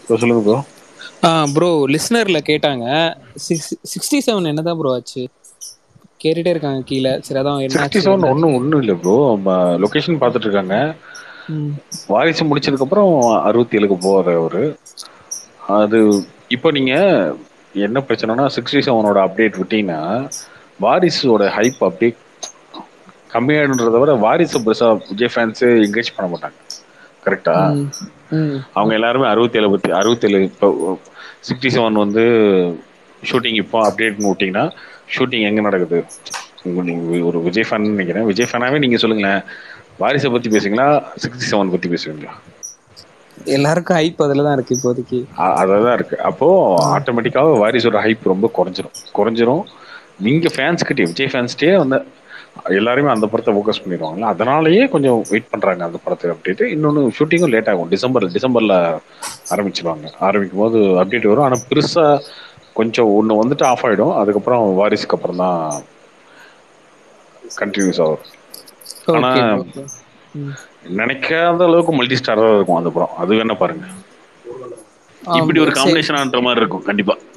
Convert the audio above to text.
bro சொல்லுங்க bro ஆ bro லிஸ்னர்ல கேட்டாங்க சிக்ஸ் சிக்ஸ்டி செவன் என்னதா ப்ரோ ஆச்சு கேட்டுட்டே இருக்காங்க கீழ சரி அதா சிக்ஸ்டி என்னாச்சு செவன் என்ன ஒன்னு ஒன்னு இல்ல ப்ரோ லொகேஷன் பாத்துட்டு இருக்காங்க ம் வாரிசு முடிச்சதுக்கு அப்புறோ அறுவத்தி ஏழுக்கு போவாரு அவரு அது இப்ப நீங்க என்ன பிரச்சனனா சிக்ஸ்டி செவனோட அப்டேட் விட்டீங்கன்னா வாரிசோட ஹைப் அப்டே கம்மியாயிடுன்றத விட வாரிசு பெருசா விஜய் ஃபேன்ஸே என்கரேஜ் பண்ண மாட்டாங்க கரெக்டா ம் ம் அவங்க எல்லாருமே அறுவத்தி ஏழு பத்தி அறுவத்தி ஏழு இப்ப சிக்ஸ்டி செவன் வந்து ஷூட்டிங் இப்போ அப்டேட்னு வுட்டீங்கன்னா ஷூட்டிங் எங்க நடக்குது உங்க நீங்க ஒரு விஜய் ஃபேன் நெனைக்கிறே விஜய் ஃபேனாவே நீங்க சொல்லுங்களே வாரிச பத்தி பேசுவீங்களா சிக்ஸ்டி செவன் பத்தி பேசுவீங்களா எல்லாருக்கு ஹைப் அதுலதா இருக்கு இப்போதைக்கு அ அதுலதா இருக்கு அப்போ ம் ஆட்டோமேட்டிக்காவே வாரிசோட ஹைப் ரொம்ப கொறஞ்சிரு கொறஞ்சிரு நீங்க ஃபேன்ஸ் கிட்டயே விஜய் ஃபேன்ஸ்ட்டயே வந்து எல்லாருமே அந்த படத்த ஃபோக்கஸ் பண்ணிருவாங்கல்ல அதனாலயே கொஞ்சோ வெயிட் பண்றாங்க அந்த படத்த அப்டேட்டு இன்னொன்னு ஷூட்டிங்கு லேட் ஆகு டிசம்பர் டிசம்பர்ல ஆரம்பிச்சிருவாங்க ஆரம்பிக்கும் போது அப்டேட் வரு ஆனா பெருசா கொஞ்சோ ஒண்ணு வந்துட்டு ஆஃப் ஆயிடு அதுக்கப்புறோ வாரிசுக்கு அப்புறந்தா கண்டினியூஸா வரு ஆனா ஓகே ப்ரோ ஓகே ம் நெனைக்காத அளவுக்கு மல்டி ஸ்டாரரா இருக்கு அந்த படோ அது வேணா பாருங்க ஆ இப்டி ப்ரோ ஒரு சரி காம்பினேஷனான்ற மாரி இருக்கு கண்டிப்பா